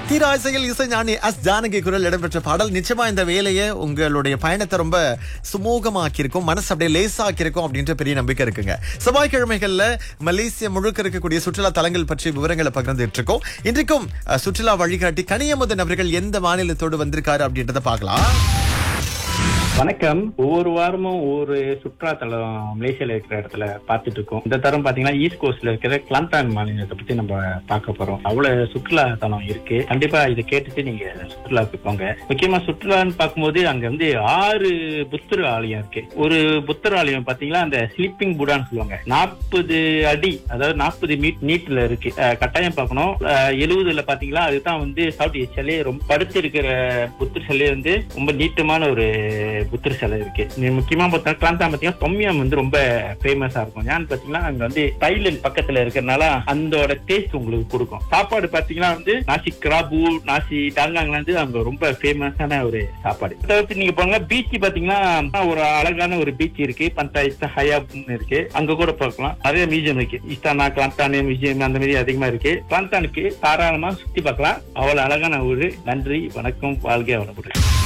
தீராசையில் இசைஞானி எஸ் ஜானகி குரல் இடம்பெற்ற பாடல் நிச்சயமா இந்த வேலையை உங்களுடைய பயணத்தை ரொம்ப சுமூகமாக்கி இருக்கும் மனசு அப்படியே லேசாக்கி இருக்கும் அப்படின்ற பெரிய நம்பிக்கை இருக்குங்க செவ்வாய்க்கிழமைகள்ல மலேசியா முழுக்க இருக்கக்கூடிய சுற்றுலா தலங்கள் பற்றிய விவரங்களை பகிர்ந்துட்டு இருக்கோம் இன்றைக்கும் அஹ், சுற்றுலா வழிகாட்டி கனியமுதன் அவர்கள் எந்த மாநிலத்தோடு வந்திருக்காரு அப்படின்றத பார்க்கலாம் வணக்கம் ஒவ்வொரு வாரமும் ஒவ்வொரு சுற்றுலா தலம் மலேசியால இருக்கிற இடத்துல பார்த்துட்டு இருக்கோம் இந்த தரம் பாத்தீங்கன்னா ஈஸ்ட் கோஸ்ட்ல இருக்கிற கிளாந்தான் மாநிலத்தை பத்தி நம்ம பார்க்க போறோம் அவ்வளவு சுற்றுலா தலம் இருக்கு கண்டிப்பா இதை கேட்டுட்டு நீங்க சுற்றுலாவுக்கு போங்க முக்கியமா சுற்றுலான்னு பார்க்கும்போது அங்க வந்து ஆறு புத்தர் ஆலயம் இருக்கு ஒரு புத்தர் ஆலயம் பாத்தீங்கன்னா அந்த ஸ்லீப்பிங் புடான்னு சொல்லுவாங்க நாற்பது அடி அதாவது நாற்பது மீட் நீட்ல இருக்கு அஹ் கட்டாயம் பார்க்கணும் எழுபதுல பாத்தீங்களா அதுதான் வந்து சவுத் ஏஷியாலே ரொம்ப படுத்து இருக்கிற புத்தர் சிலை வந்து ரொம்ப நீட்டமான ஒரு புத்தர் சிலை இருக்கு நீ முக்கியமா பார்த்தா கிளாந்தா பாத்தீங்கன்னா தொம்யம் வந்து ரொம்ப ஃபேமஸா இருக்கும் ஏன்னு பாத்தீங்கன்னா அங்க வந்து தைலண்ட் பக்கத்துல இருக்கிறதுனால அந்தோட டேஸ்ட் உங்களுக்கு கொடுக்கும் சாப்பாடு பாத்தீங்கன்னா வந்து நாசி கிராபு நாசி டாங்காங்ல வந்து அங்க ரொம்ப ஃபேமஸான ஒரு சாப்பாடு தவிர்த்து நீங்க போங்க பீச் பாத்தீங்கன்னா ஒரு அழகான ஒரு பீச் இருக்கு பஞ்சாயத்து ஹயாப்னு இருக்கு அங்க கூட பார்க்கலாம் நிறைய மியூசியம் இருக்கு இஸ்தானா கிளாந்தானு மியூசியம் அந்த மாதிரி அதிகமா இருக்கு கிளாந்தானுக்கு தாராளமா சுத்தி பார்க்கலாம் அவ்வளவு அழகான ஊரு நன்றி வணக்கம் வாழ்க வளமுடன்